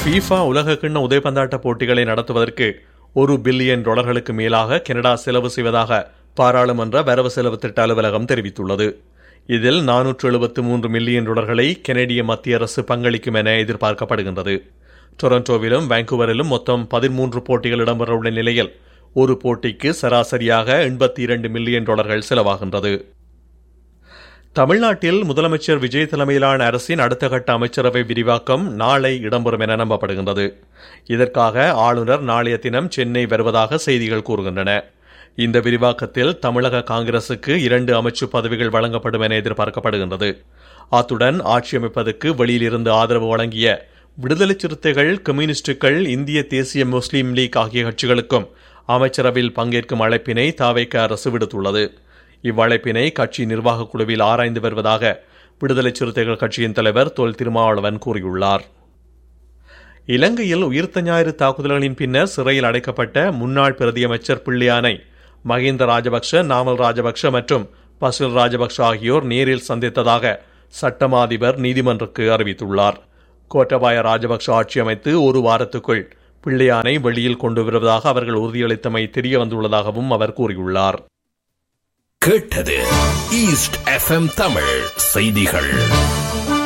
FIFA உலகக்கிண்ண உதைப்பந்தாட்ட போட்டிகளை நடத்துவதற்கு ஒரு பில்லியன் டாலர்களுக்கு மேலாக கனடா செலவு செய்வதாக பாராளுமன்ற வரவு செலவு திட்ட அலுவலகம் தெரிவித்துள்ளது இதில் நானூற்று எழுபத்து மூன்று மில்லியன் டாலர்களை கெனடிய மத்திய அரசு பங்களிக்கும் என எதிர்பார்க்கப்படுகின்றது டொரண்டோவிலும் வாncouverயிலும் மொத்தம் பதிமூன்று போட்டிகள் இடம்பெறவுள்ள நிலையில் ஒரு போட்டிக்கு சராசரியாக எண்பத்தி இரண்டு மில்லியன் டாலர்கள் செலவாகின்றது தமிழ்நாட்டில் முதலமைச்சர் விஜய் தலைமையிலான அரசின் அடுத்த கட்ட அமைச்சரவை விரிவாக்கம் நாளை இடம்பெறும் என நம்பப்படுகின்றது இதற்காக ஆளுநர் நாளைய தினம் சென்னை வருவதாக செய்திகள் கூறுகின்றன இந்த விரிவாக்கத்தில் தமிழக காங்கிரசுக்கு இரண்டு அமைச்சு பதவிகள் வழங்கப்படும் என எதிர்பார்க்கப்படுகின்றது அத்துடன் ஆட்சி அமைப்பதற்கு வெளியிலிருந்து ஆதரவு வழங்கிய விடுதலை சிறுத்தைகள் கம்யூனிஸ்டுகள் இந்திய தேசிய முஸ்லீம் லீக் ஆகிய கட்சிகளுக்கும் அமைச்சரவையில் பங்கேற்கும் அழைப்பினை தாவைக்க அரசு விடுத்துள்ளது இவ்வழைப்பினை கட்சி நிர்வாகக் குழுவில் ஆராய்ந்து வருவதாக விடுதலை சிறுத்தைகள் கட்சியின் தலைவர் தொல் திருமாவளவன் கூறியுள்ளார் இலங்கையில் உயிர்த்த ஞாயிறு தாக்குதல்களின் பின்னர் சிறையில் அடைக்கப்பட்ட முன்னாள் பிரதியமைச்சர் பிள்ளையானை மஹிந்த ராஜபக்ஷ நாமல் ராஜபக்ஷ மற்றும் பசில் ராஜபக்ஷ ஆகியோர் நேரில் சந்தித்ததாக சட்டமா அதிபர் நீதிமன்றக்கு அறிவித்துள்ளார் கோட்டபாய ராஜபக்ஷ ஆட்சி அமைத்து ஒரு வாரத்துக்குள் பிள்ளையானை வெளியில் கொண்டு வருவதாக அவர்கள் உறுதியளித்தமை தெரிய வந்துள்ளதாகவும் அவர் கூறியுள்ளார் கேட்டது ஈஸ்ட் எஃப்எம் தமிழ் செய்திகள்